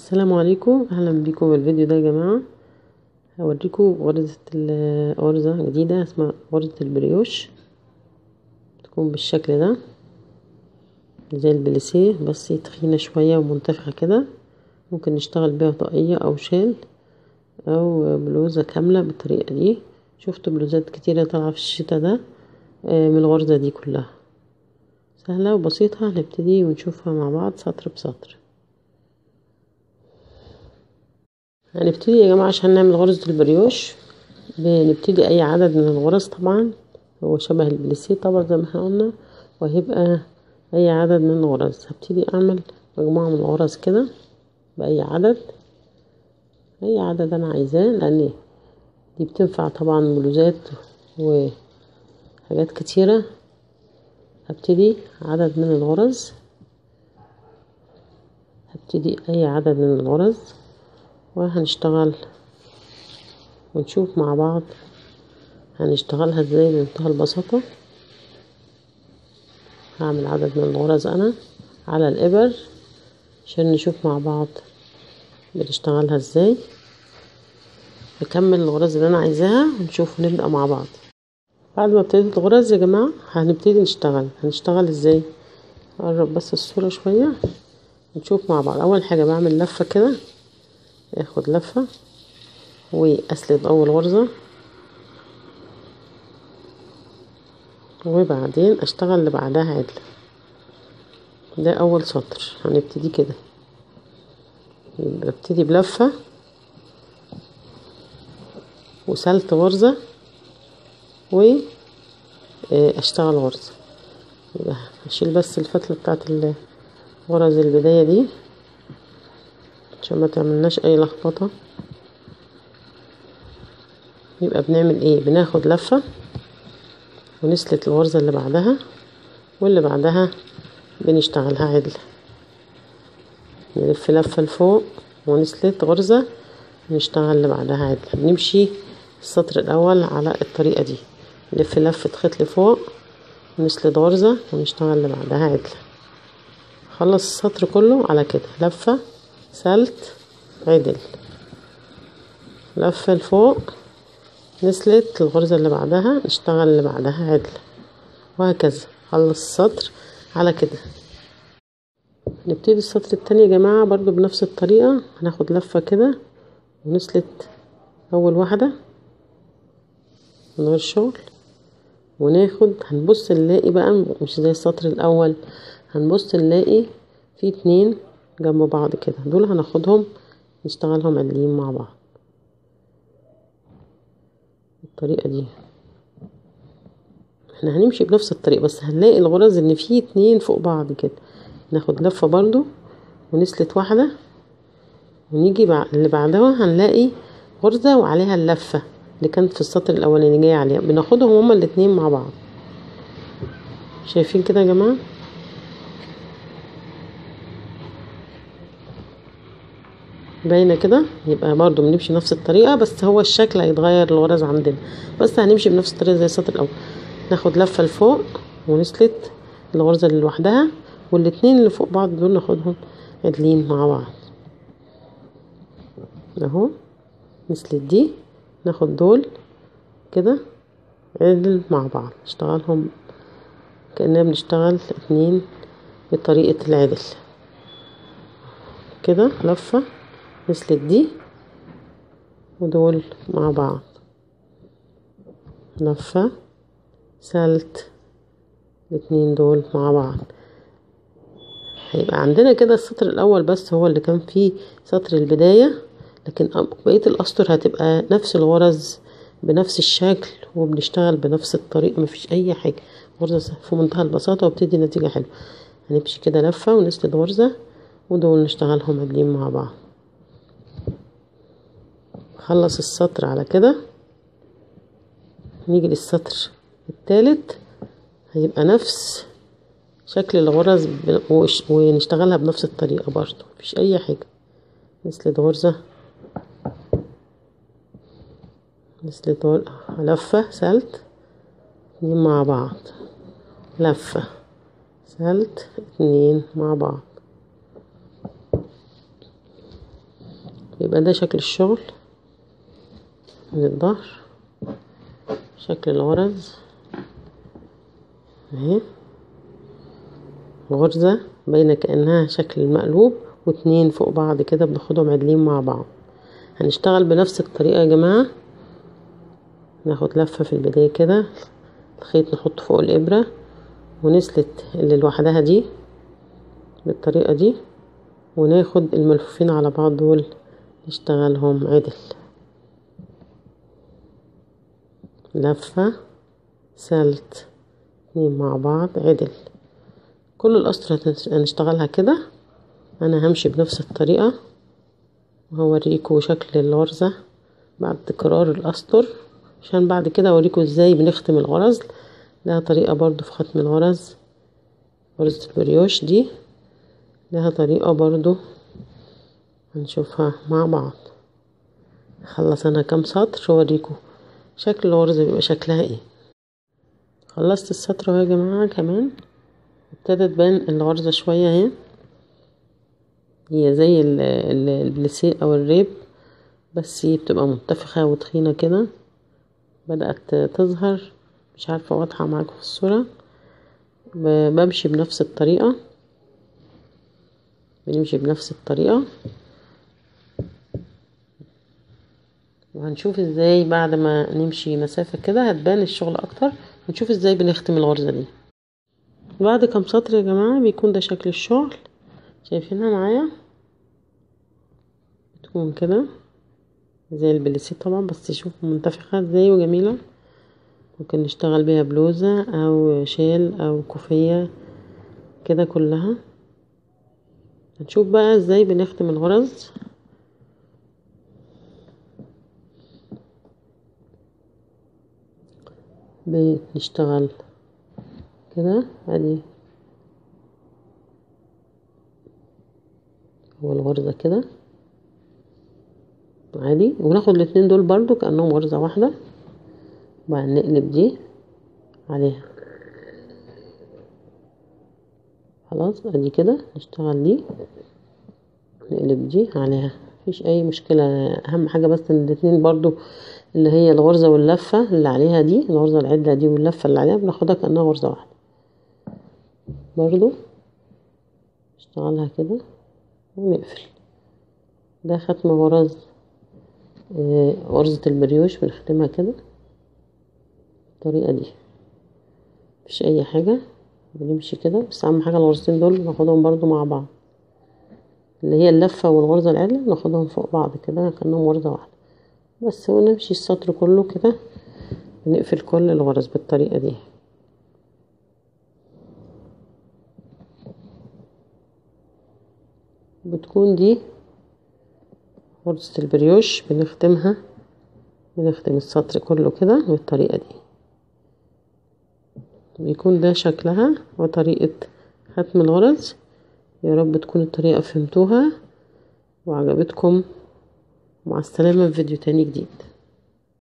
السلام عليكم اهلا بيكم في الفيديو ده يا جماعه هوريكم غرزه غرزه جديده اسمها غرزه البريوش تكون بالشكل ده زي البليسيه بس تخينه شويه ومنتفخه كده ممكن نشتغل بيها طاقيه او شال او بلوزه كامله بالطريقه دي شفت بلوزات كتيره طالعه في الشتا ده من الغرزه دي كلها سهله وبسيطه هنبتدي ونشوفها مع بعض سطر بسطر هنبتدي يا جماعة عشان نعمل غرزة البريوش بنبتدي أي عدد من الغرز طبعا هو شبه البليسيه طبعا زي ما احنا قلنا وهيبقى أي عدد من الغرز هبتدي أعمل مجموعة من الغرز كده بأي عدد أي عدد أنا عايزاه لأن دي بتنفع طبعا بلوزات وحاجات كتيرة هبتدي عدد من الغرز هبتدي أي عدد من الغرز وهنشتغل ونشوف مع بعض هنشتغلها ازاي بمنتهى البساطة هعمل عدد من الغرز انا على الابر عشان نشوف مع بعض بنشتغلها ازاي نكمل الغرز اللي انا عايزاها ونشوف ونبدأ مع بعض بعد ما ابتديت الغرز يا جماعة هنبتدي نشتغل هنشتغل ازاي اقرب بس الصورة شوية نشوف مع بعض اول حاجة بعمل لفة كده اخد لفة واسلد اول غرزة وبعدين اشتغل اللي بعدها عدلة ده اول سطر هنبتدي كده ببتدي بلفة وسلت غرزة واشتغل غرزة يبقى هشيل بس الفتلة بتاعت غرز البداية دي عشان ما تعملناش اي لخبطه يبقى بنعمل ايه بناخد لفه ونسلت الغرزه اللي بعدها واللي بعدها بنشتغلها عدل نلف لفه لفوق ونسلت غرزه ونشتغل اللي بعدها عدل بنمشي السطر الاول على الطريقه دي نلف لفه خيط لفوق ونسلت غرزه ونشتغل اللي بعدها عدل خلص السطر كله على كده لفه سلت عدل لفة لفوق نسلت الغرزة اللي بعدها نشتغل اللي بعدها عدل وهكذا خلص السطر على كده نبتدي السطر التاني يا جماعة برضو بنفس الطريقة هناخد لفة كده ونسلت أول واحدة من غير شغل وناخد هنبص نلاقي بقى مش زي السطر الأول هنبص نلاقي في اتنين جنب بعض كده دول هناخدهم نشتغلهم عدلين مع بعض بالطريقة دي احنا هنمشي بنفس الطريقة بس هنلاقي الغرز ان في اتنين فوق بعض كده ناخد لفة برضو ونسلت واحدة ونيجي بعد اللي بعدها هنلاقي غرزة وعليها اللفة اللي كانت في السطر الاولاني جاية عليها بناخدهم هما الاتنين مع بعض شايفين كده يا جماعه باينه كده يبقى برضو بنمشي نفس الطريقه بس هو الشكل هيتغير الغرز عندنا بس هنمشي بنفس الطريقه زي السطر الاول ناخد لفه لفوق ونسلت الغرزه اللي لوحدها والاتنين اللي فوق بعض دول ناخدهم عدلين مع بعض اهو نسلت دي ناخد دول كده عدل مع بعض نشتغلهم كأننا بنشتغل اتنين بطريقة العدل كده لفة نسلت دي ودول مع بعض لفة سلت الاتنين دول مع بعض هيبقى عندنا كده السطر الاول بس هو اللي كان فيه سطر البداية لكن بقية الاسطر هتبقى نفس الغرز بنفس الشكل وبنشتغل بنفس الطريقة مفيش اي حاجة غرزة في منتهى البساطة وبتدي نتيجة حلوة هنمشي كده لفة ونسلت غرزة ودول نشتغلهم عدلين مع بعض خلص السطر على كده نيجي للسطر التالت هيبقى نفس شكل الغرز ونشتغلها بنفس الطريقة برضو مفيش اي حاجة نسلت غرزة نسلت غرزة لفة سلت اتنين مع بعض لفة سلت اتنين مع بعض يبقى ده شكل الشغل من الظهر شكل الغرز اهي غرزة باينة كأنها شكل المقلوب واتنين فوق بعض كده بناخدهم عدلين مع بعض هنشتغل بنفس الطريقة يا جماعة ناخد لفة في البداية كده الخيط نحطه فوق الإبرة ونسلت اللي لوحدها دي بالطريقة دي وناخد الملفوفين على بعض دول نشتغلهم عدل لفة سلت اتنين مع بعض عدل كل الأسطر هنشتغلها كده أنا همشي بنفس الطريقة وهوريكم شكل الغرزة بعد تكرار الأسطر عشان بعد كده اوريكم ازاي بنختم الغرز لها طريقة برضو في ختم الغرز غرزة البريوش دي لها طريقة برضو هنشوفها مع بعض خلص انا كام سطر واوريكم شكل الغرزة بيبقى شكلها ايه خلصت السطر اهو يا جماعة كمان ابتدت تبان الغرزة شوية اهي هي زي البليسيه او الريب بس هي بتبقى منتفخة وتخينة كده بدأت تظهر مش عارفة واضحة معاكم في الصورة بمشي بنفس الطريقة بنمشي بنفس الطريقة وهنشوف ازاي بعد ما نمشي مسافة كده هتبان الشغل اكتر ونشوف ازاي بنختم الغرزة دي بعد كام سطر يا جماعة بيكون ده شكل الشغل شايفينها معايا بتكون كده زي البليسيه طبعا بس شوفوا منتفخة ازاي وجميلة ممكن نشتغل بيها بلوزة او شال او كوفية كده كلها هنشوف بقى ازاي بنختم الغرز بنشتغل كده ادي اول غرزة كده عادي وناخد الاتنين دول برضو كأنهم غرزة واحدة وبعدين نقلب دي عليها خلاص ادي كده نشتغل دي نقلب دي عليها مفيش اي مشكلة اهم حاجة بس ان الاتنين برضو اللي هي الغرزة واللفة اللي عليها دي الغرزة العدلة دي واللفة اللي عليها بناخدها كأنها غرزة واحدة برضو نشتغلها كده ونقفل ده ختم غرز غرزة البريوش بنختمها كده بالطريقة دي مفيش اي حاجة بنمشي كده بس اهم حاجة الغرزتين دول ناخدهم برضو مع بعض اللي هي اللفة والغرزة العدلة ناخدهم فوق بعض كده كأنهم غرزة واحدة بس ونمشي السطر كله كده بنقفل كل الغرز بالطريقة دي بتكون دي غرزة البريوش بنختمها بنختم السطر كله كده بالطريقة دي بيكون ده شكلها وطريقة ختم الغرز يا رب تكون الطريقة فهمتوها وعجبتكم مع السلامة في فيديو تاني جديد